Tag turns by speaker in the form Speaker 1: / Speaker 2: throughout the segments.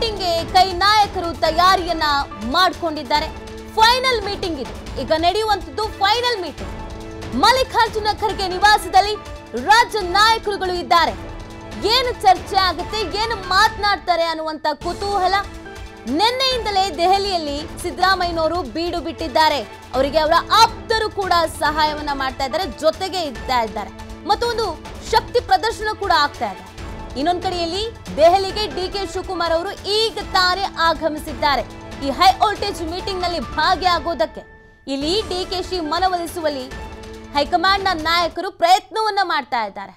Speaker 1: ಮೀಟಿಂಗ್ಗೆ ಕೈ ನಾಯಕರು ತಯಾರಿಯನ್ನ ಮಾಡಿಕೊಂಡಿದ್ದಾರೆ ಫೈನಲ್ ಮೀಟಿಂಗ್ ಇದು ಈಗ ನಡೆಯುವಂತದ್ದು ಫೈನಲ್ ಮೀಟಿಂಗ್ ಮಲ್ಲಿಕಾರ್ಜುನ ಖರ್ಗೆ ನಿವಾಸದಲ್ಲಿ ರಾಜ್ಯ ನಾಯಕರುಗಳು ಇದ್ದಾರೆ ಏನು ಚರ್ಚೆ ಆಗುತ್ತೆ ಏನು ಮಾತನಾಡ್ತಾರೆ ಅನ್ನುವಂತ ಕುತೂಹಲ ನಿನ್ನೆಯಿಂದಲೇ ದೆಹಲಿಯಲ್ಲಿ ಸಿದ್ದರಾಮಯ್ಯನವರು ಬೀಡು ಬಿಟ್ಟಿದ್ದಾರೆ ಅವರಿಗೆ ಅವರ ಆಪ್ತರು ಕೂಡ ಸಹಾಯವನ್ನ ಮಾಡ್ತಾ ಇದ್ದಾರೆ ಜೊತೆಗೆ ಇರ್ತಾ ಇದ್ದಾರೆ ಮತ್ತು ಒಂದು ಶಕ್ತಿ ಪ್ರದರ್ಶನ ಕೂಡ ಆಗ್ತಾ ಇದೆ ಇನ್ನೊಂದ್ ಕಡೆಯಲ್ಲಿ ದೆಹಲಿಗೆ ಡಿ ಕೆ ಶಿವಕುಮಾರ್ ಅವರು ಈಗ ತಾನೇ ಆಗಮಿಸಿದ್ದಾರೆ ಈ ಹೈ ವೋಲ್ಟೇಜ್ ಮೀಟಿಂಗ್ ನಲ್ಲಿ ಭಾಗಿಯಾಗೋದಕ್ಕೆ ಇಲ್ಲಿ ಡಿ ಕೆ ಶಿ ಮನವೊಲಿಸುವಲ್ಲಿ ಹೈಕಮಾಂಡ್ನ ನಾಯಕರು ಪ್ರಯತ್ನವನ್ನ ಮಾಡ್ತಾ ಇದ್ದಾರೆ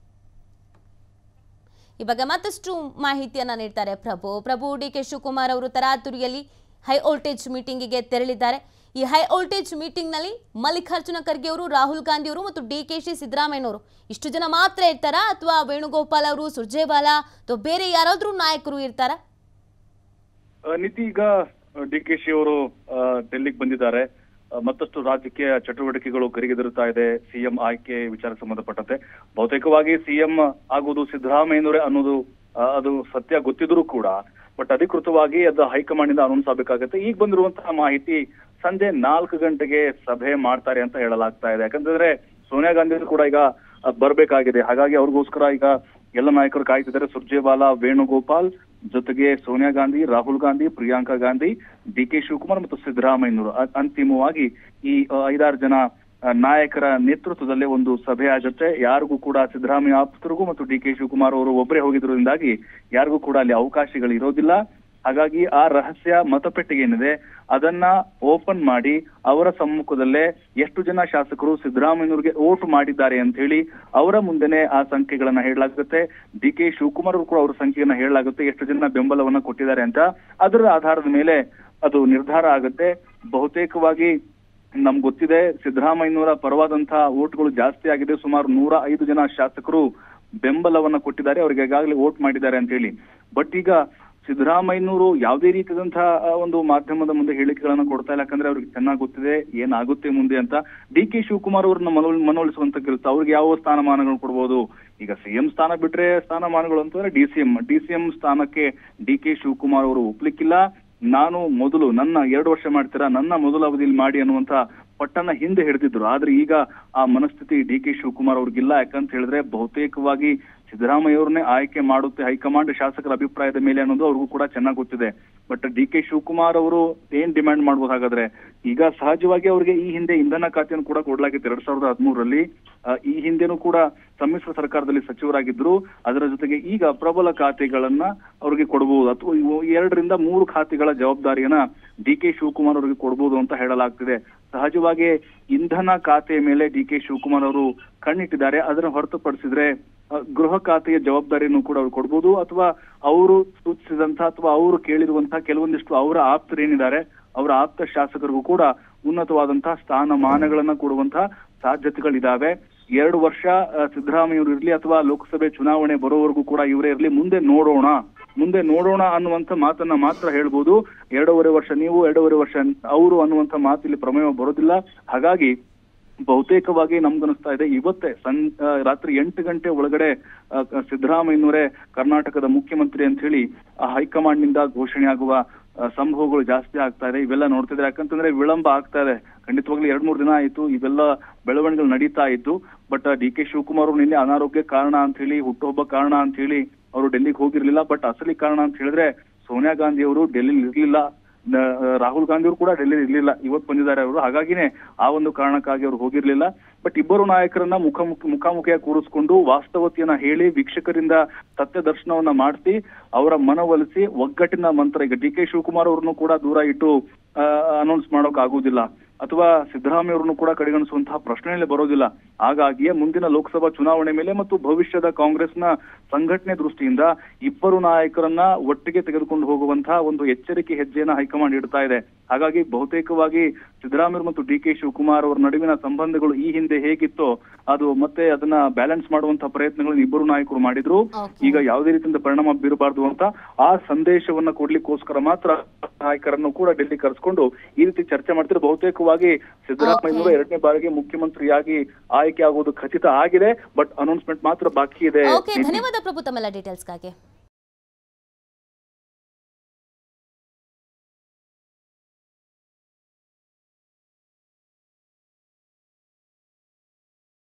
Speaker 1: ಈ ಬಗ್ಗೆ ಮತ್ತಷ್ಟು ಮಾಹಿತಿಯನ್ನ ನೀಡ್ತಾರೆ ಪ್ರಭು ಪ್ರಭು ಡಿ ಕೆ ಶಿವಕುಮಾರ್ ಅವರು ತರಾತುರಿಯಲ್ಲಿ ಹೈ ವೋಲ್ಟೇಜ್ ಮೀಟಿಂಗಿಗೆ ತೆರಳಿದ್ದಾರೆ ಈ ಹೈ ವೋಲ್ಟೇಜ್ ಮೀಟಿಂಗ್ನಲ್ಲಿ ಮಲ್ಲಿಕಾರ್ಜುನ ಖರ್ಗೆ ಅವರು ರಾಹುಲ್ ಗಾಂಧಿ ಅವರು ಮತ್ತು ಡಿ ಕೆ ಶಿ ಸಿದ್ದರಾಮಯ್ಯನವರು ಇಷ್ಟು ಜನ ಮಾತ್ರ ಇರ್ತಾರಾ ಅಥವಾ ವೇಣುಗೋಪಾಲ್ ಅವರು ಸುರ್ಜೇವಾಲಾ ಅಥವಾ ಬೇರೆ ಯಾರಾದ್ರೂ ನಾಯಕರು ಇರ್ತಾರಾ
Speaker 2: ಆ, ನಿತಿ ಈಗ ಡಿ ಕೆ ಶಿ ಅವರು ಆ, ಡೆಲ್ಲಿಗೆ ಬಂದಿದ್ದಾರೆ ಆ, ಮತ್ತಷ್ಟು ರಾಜಕೀಯ ಚಟುವಟಿಕೆಗಳು ಗರಿಗೆದರುತ್ತಾ ಇದೆ ಸಿಎಂ ಆಯ್ಕೆ ವಿಚಾರಕ್ಕೆ ಸಂಬಂಧಪಟ್ಟಂತೆ ಬಹುತೇಕವಾಗಿ ಸಿಎಂ ಆಗುವುದು ಸಿದ್ದರಾಮಯ್ಯನವರೇ ಅನ್ನೋದು ಆ, ಅದು ಸತ್ಯ ಗೊತ್ತಿದ್ರು ಕೂಡ ಬಟ್ ಅಧಿಕೃತವಾಗಿ ಅದು ಹೈಕಮಾಂಡ್ ಇಂದ ಅನೌನ್ಸ್ ಆಗಬೇಕಾಗುತ್ತೆ ಈಗ ಬಂದಿರುವಂತಹ ಮಾಹಿತಿ ಸಂಜೆ ನಾಲ್ಕು ಗಂಟೆಗೆ ಸಭೆ ಮಾಡ್ತಾರೆ ಅಂತ ಹೇಳಲಾಗ್ತಾ ಇದೆ ಯಾಕಂತಂದ್ರೆ ಸೋನಿಯಾ ಗಾಂಧಿ ಅವರು ಕೂಡ ಈಗ ಆ, ಬರ್ಬೇಕಾಗಿದೆ ಹಾಗಾಗಿ ಅವ್ರಿಗೋಸ್ಕರ ಈಗ ಎಲ್ಲ ನಾಯಕರು ಕಾಯ್ತಿದ್ದಾರೆ ಸುರ್ಜೇವಾಲಾ ವೇಣುಗೋಪಾಲ್ ಜೊತೆಗೆ ಸೋನಿಯಾ ಗಾಂಧಿ ರಾಹುಲ್ ಗಾಂಧಿ ಪ್ರಿಯಾಂಕಾ ಗಾಂಧಿ ಡಿ ಕೆ ಶಿವಕುಮಾರ್ ಮತ್ತು ಸಿದ್ದರಾಮಯ್ಯನವರು ಅ- ಅಂತಿಮವಾಗಿ ಈ ಆ, ಐದಾರು ಜನ ಆ, ನಾಯಕರ ನೇತೃತ್ವದಲ್ಲೇ ಒಂದು ಸಭೆ ಆಗುತ್ತೆ ಯಾರಿಗೂ ಕೂಡ ಸಿದ್ದರಾಮಯ್ಯ ಆಪ್ತರಿಗೂ ಮತ್ತು ಡಿ ಕೆ ಶಿವಕುಮಾರ್ ಅವರು ಒಬ್ಬರೇ ಹೋಗಿದ್ರಿಂದಾಗಿ ಯಾರಿಗೂ ಕೂಡ ಅಲ್ಲಿ ಅವಕಾಶಗಳು ಇರೋದಿಲ್ಲ ಹಾಗಾಗಿ ಆ ರಹಸ್ಯ ಮತಪೆಟ್ಟಿಗೆ ಏನಿದೆ ಅದನ್ನ ಓಪನ್ ಮಾಡಿ ಅವರ ಸಮ್ಮುಖದಲ್ಲೇ ಎಷ್ಟು ಜನ ಶಾಸಕರು ಸಿದ್ದರಾಮಯ್ಯನವರಿಗೆ ವೋಟ್ ಮಾಡಿದ್ದಾರೆ ಅಂತ ಹೇಳಿ ಅವರ ಮುಂದೆನೆ ಆ ಸಂಖ್ಯೆಗಳನ್ನ ಹೇಳಲಾಗುತ್ತೆ ಡಿ ಕೆ ಶಿವಕುಮಾರ್ ಅವರು ಕೂಡ ಅವರ ಸಂಖ್ಯೆಯನ್ನ ಹೇಳಲಾಗುತ್ತೆ ಎಷ್ಟು ಜನ ಬೆಂಬಲವನ್ನ ಕೊಟ್ಟಿದ್ದಾರೆ ಅಂತ ಅದರ ಆಧಾರದ ಮೇಲೆ ಅದು ನಿರ್ಧಾರ ಆಗುತ್ತೆ ಬಹುತೇಕವಾಗಿ ನಮ್ಗೆ ಗೊತ್ತಿದೆ ಸಿದ್ದರಾಮಯ್ಯನವರ ಪರವಾದಂತಹ ವೋಟ್ಗಳು ಜಾಸ್ತಿ ಆಗಿದೆ ಸುಮಾರು ನೂರ ಐದು ಜನ ಶಾಸಕರು ಬೆಂಬಲವನ್ನ ಕೊಟ್ಟಿದ್ದಾರೆ ಅವರಿಗೆ ಈಗಾಗಲೇ ವೋಟ್ ಮಾಡಿದ್ದಾರೆ ಅಂತ ಹೇಳಿ ಬಟ್ ಈಗ ಸಿದ್ದರಾಮಯ್ಯನವರು ಯಾವುದೇ ರೀತಿಯಾದಂತಹ ಆ, ಒಂದು ಮಾಧ್ಯಮದ ಮುಂದೆ ಹೇಳಿಕೆಗಳನ್ನ ಕೊಡ್ತಾ ಇಲ್ಲ ಯಾಕಂದ್ರೆ ಅವ್ರಿಗೆ ಚೆನ್ನಾಗಿ ಗೊತ್ತಿದೆ ಏನಾಗುತ್ತೆ ಮುಂದೆ ಅಂತ ಡಿ ಕೆ ಶಿವಕುಮಾರ್ ಅವ್ರನ್ನ ಮನವೊ ಮನವೊಲಿಸುವಂತ ಕೆಲಸ ಅವ್ರಿಗೆ ಯಾವ ಸ್ಥಾನಮಾನಗಳು ಕೊಡ್ಬೋದು ಈಗ ಸಿಎಂ ಸ್ಥಾನ ಬಿಟ್ರೆ ಸ್ಥಾನಮಾನಗಳು ಅಂತಂದ್ರೆ D C M D C M ಸ್ಥಾನಕ್ಕೆ ಡಿ ಕೆ ಶಿವಕುಮಾರ್ ಅವರು ಒಪ್ಲಿಕ್ಕಿಲ್ಲ ನಾನು ಮೊದಲು ನನ್ನ ಎರಡು ವರ್ಷ ಮಾಡ್ತೀರಾ ನನ್ನ ಮೊದಲ ಅವಧಿಯಲ್ಲಿ ಮಾಡಿ ಅನ್ನುವಂತ ಪಟ್ಟನ್ನ ಹಿಂದೆ ಹಿಡಿದಿದ್ರು ಆದ್ರೆ ಈಗ ಆ ಮನಸ್ಥಿತಿ ಡಿ ಕೆ ಶಿವಕುಮಾರ್ ಅವ್ರಿಗಿಲ್ಲ ಯಾಕಂತ ಹೇಳಿದ್ರೆ ಬಹುತೇಕವಾಗಿ ಸಿದ್ದರಾಮಯ್ಯ ಅವ್ರನ್ನೇ ಆಯ್ಕೆ ಮಾಡುತ್ತೆ ಹೈಕಮಾಂಡ್ ಶಾಸಕರ ಅಭಿಪ್ರಾಯದ ಮೇಲೆ ಅನ್ನೋದು ಅವ್ರಿಗೂ ಕೂಡ ಚೆನ್ನಾಗಿ ಗೊತ್ತಿದೆ ಬಟ್ ಡಿ ಕೆ ಶಿವಕುಮಾರ್ ಅವರು ಏನ್ ಡಿಮ್ಯಾಂಡ್ ಮಾಡ್ಬೋದು ಹಾಗಾದ್ರೆ ಈಗ ಸಹಜವಾಗಿ ಅವರಿಗೆ ಈ ಹಿಂದೆ ಇಂಧನ ಖಾತೆಯನ್ನು ಕೂಡ ಕೊಡ್ಲಾಗಿತ್ತು ಎರಡ್ ಸಾವಿರದ ಹದಿಮೂರರಲ್ಲಿ ಆ, ಈ ಹಿಂದೆನೂ ಕೂಡ ಸಮ್ಮಿಶ್ರ ಸರ್ಕಾರದಲ್ಲಿ ಸಚಿವರಾಗಿದ್ರು ಅದರ ಜೊತೆಗೆ ಈಗ ಪ್ರಬಲ ಖಾತೆಗಳನ್ನ ಅವ್ರಿಗೆ ಕೊಡಬಹುದು ಅಥವಾ ಇವು ಎರಡರಿಂದ ಮೂರು ಖಾತೆಗಳ ಜವಾಬ್ದಾರಿಯನ್ನ ಡಿ ಕೆ ಶಿವಕುಮಾರ್ ಅವರಿಗೆ ಕೊಡಬಹುದು ಅಂತ ಹೇಳಲಾಗ್ತಿದೆ ಸಹಜವಾಗಿ ಇಂಧನ ಖಾತೆ ಮೇಲೆ ಡಿ ಕೆ ಶಿವಕುಮಾರ್ ಅವರು ಕಣ್ಣಿಟ್ಟಿದ್ದಾರೆ ಅದನ್ನು ಹೊರತುಪಡಿಸಿದ್ರೆ ಆ, ಗೃಹ ಖಾತೆಯ ಜವಾಬ್ದಾರಿಯನ್ನು ಕೂಡ ಅವ್ರು ಕೊಡ್ಬೋದು ಅಥವಾ ಅವರು ಸೂಚಿಸಿದಂತ ಅಥವಾ ಅವರು ಕೇಳಿರುವಂತಹ ಕೆಲವೊಂದಿಷ್ಟು ಅವರ ಆಪ್ತರೇನಿದ್ದಾರೆ ಅವರ ಆಪ್ತ ಶಾಸಕರಿಗೂ ಕೂಡ ಉನ್ನತವಾದಂತಹ ಸ್ಥಾನಮಾನಗಳನ್ನ ಕೊಡುವಂತಹ ಸಾಧ್ಯತೆಗಳಿದಾವೆ ಎರಡು ವರ್ಷ ಆ, ಸಿದ್ದರಾಮಯ್ಯವರು ಇರ್ಲಿ ಅಥವಾ ಲೋಕಸಭೆ ಚುನಾವಣೆ ಬರೋವರೆಗೂ ಕೂಡ ಇವರೇ ಇರ್ಲಿ ಮುಂದೆ ನೋಡೋಣ ಮುಂದೆ ನೋಡೋಣ ಅನ್ನುವಂತ ಮಾತನ್ನ ಮಾತ್ರ ಹೇಳ್ಬೋದು ಎರಡೂವರೆ ವರ್ಷ ನೀವು ಎರಡೂವರೆ ವರ್ಷ ಅವರು ಅನ್ನುವಂತ ಮಾತು ಇಲ್ಲಿ ಪ್ರಮೇಯ ಬರೋದಿಲ್ಲ ಹಾಗಾಗಿ ಬಹುತೇಕವಾಗಿ ನಮ್ಗನಿಸ್ತಾ ಇದೆ ಇವತ್ತೇ ಸಂ ಆ, ರಾತ್ರಿ ಎಂಟು ಗಂಟೆ ಒಳಗಡೆ ಆ, ಕ- ಸಿದ್ದರಾಮಯ್ಯನವರೇ ಕರ್ನಾಟಕದ ಮುಖ್ಯಮಂತ್ರಿ ಅಂತ ಹೇಳಿ ಆ ಹೈಕಮಾಂಡ್ ನಿಂದ ಘೋಷಣೆ ಆಗುವ ಆ, ಸಂಭವಗಳು ಜಾಸ್ತಿ ಆಗ್ತಾ ಇದೆ ಇವೆಲ್ಲ ನೋಡ್ತಿದ್ರೆ ಯಾಕಂತಂದ್ರೆ ವಿಳಂಬ ಆಗ್ತಾ ಇದೆ ಖಂಡಿತವಾಗ್ಲೂ ಎರಡ್ ಮೂರು ದಿನ ಆಯ್ತು ಇವೆಲ್ಲ ಬೆಳವಣಿಗೆಗಳು ನಡೀತಾ ಇತ್ತು ಬಟ್ ಡಿ ಕೆ ಶಿವಕುಮಾರ್ ಅವರು ನಿನ್ನೆ ಅನಾರೋಗ್ಯ ಕಾರಣ ಅಂತ ಹೇಳಿ ಹುಟ್ಟುಹಬ್ಬ ಕಾರಣ ಅಂತ ಹೇಳಿ ಅವರು ಡೆಲ್ಲಿಗೆ ಹೋಗಿರ್ಲಿಲ್ಲ ಬಟ್ ಅಸಲಿ ಕಾರಣ ಅಂತ ಹೇಳಿದ್ರೆ ಸೋನಿಯಾ ಗಾಂಧಿ ಅವರು ಡೆಲ್ಲಿಲಿ ಇರ್ಲಿಲ್ಲ ನ- ರಾಹುಲ್ ಗಾಂಧಿ ಅವರು ಕೂಡ ಡೆಲ್ಲಿ ಇರ್ಲಿಲ್ಲ ಇವತ್ತು ಬಂದಿದ್ದಾರೆ ಅವರು ಹಾಗಾಗಿನೇ ಆ ಒಂದು ಕಾರಣಕ್ಕಾಗಿ ಅವರು ಹೋಗಿರ್ಲಿಲ್ಲ ಬಟ್ ಇಬ್ಬರು ನಾಯಕರನ್ನ ಮುಖ ಮುಖಾಮುಖಿಯಾಗಿ ಕೂರಿಸ್ಕೊಂಡು ವಾಸ್ತವತೆಯನ್ನ ಹೇಳಿ ವೀಕ್ಷಕರಿಂದ ಸತ್ಯ ದರ್ಶನವನ್ನ ಮಾಡಿಸಿ ಅವರ ಮನವೊಲಿಸಿ ಒಗ್ಗಟ್ಟಿನ ಮಂತ್ರ ಈಗ ಡಿ ಕೆ ಶಿವಕುಮಾರ್ ಅವ್ರನ್ನು ಕೂಡ ದೂರ ಇಟ್ಟು ಅನೌನ್ಸ್ ಮಾಡೋಕ್ ಆಗುದಿಲ್ಲ ಅಥವಾ ಸಿದ್ದರಾಮಯ್ಯ ಅವರನ್ನು ಕೂಡ ಕಡೆಗಣಿಸುವಂತಹ ಪ್ರಶ್ನೆಯಲ್ಲೇ ಬರೋದಿಲ್ಲ ಹಾಗಾಗಿಯೇ ಮುಂದಿನ ಲೋಕಸಭಾ ಚುನಾವಣೆ ಮೇಲೆ ಮತ್ತು ಭವಿಷ್ಯದ ಕಾಂಗ್ರೆಸ್ನ ಸಂಘಟನೆ ದೃಷ್ಟಿಯಿಂದ ಇಬ್ಬರು ನಾಯಕರನ್ನ ಒಟ್ಟಿಗೆ ತೆಗೆದುಕೊಂಡು ಹೋಗುವಂತಹ ಒಂದು ಎಚ್ಚರಿಕೆ ಹೆಜ್ಜೆಯನ್ನ ಹೈಕಮಾಂಡ್ ಇಡ್ತಾ ಇದೆ ಹಾಗಾಗಿ ಬಹುತೇಕವಾಗಿ ಸಿದ್ದರಾಮಯ್ಯ ಮತ್ತು ಡಿ ಕೆ ಶಿವಕುಮಾರ್ ಅವರ ನಡುವಿನ ಸಂಬಂಧಗಳು ಈ ಹಿಂದೆ ಹೇಗಿತ್ತೋ ಅದು ಮತ್ತೆ ಅದನ್ನ ಬ್ಯಾಲೆನ್ಸ್ ಮಾಡುವಂತಹ ಪ್ರಯತ್ನಗಳನ್ನು ಇಬ್ಬರು ನಾಯಕರು ಮಾಡಿದ್ರು
Speaker 1: Okay.
Speaker 2: ಈಗ ಯಾವುದೇ ರೀತಿಯಿಂದ ಪರಿಣಾಮ ಬೀರಬಾರ್ದು ಅಂತ ಆ ಸಂದೇಶವನ್ನ ಕೊಡ್ಲಿಕ್ಕೋಸ್ಕರ ಮಾತ್ರ ನಾಯಕರನ್ನು ಕೂಡ ಡೆಲ್ಲಿ ಕರೆಸ್ಕೊಂಡು ಈ ರೀತಿ ಚರ್ಚೆ ಮಾಡ್ತಿದ್ರೆ ಬಹುತೇಕವಾಗಿ ಸಿದ್ದರಾಮಯ್ಯನವರು ಎರಡನೇ ಬಾರಿಗೆ ಮುಖ್ಯಮಂತ್ರಿಯಾಗಿ ಆಯ್ಕೆ ಆಗುವುದು ಖಚಿತ ಆಗಿದೆ ಬಟ್ ಅನೌನ್ಸ್ಮೆಂಟ್ ಮಾತ್ರ ಬಾಕಿ ಇದೆ
Speaker 1: ಓಕೆ ಧನ್ಯವಾದ ಪ್ರಭು ತಮ್ಮೆಲ್ಲ ಡೀಟೇಲ್ಸ್ಗಾಗಿ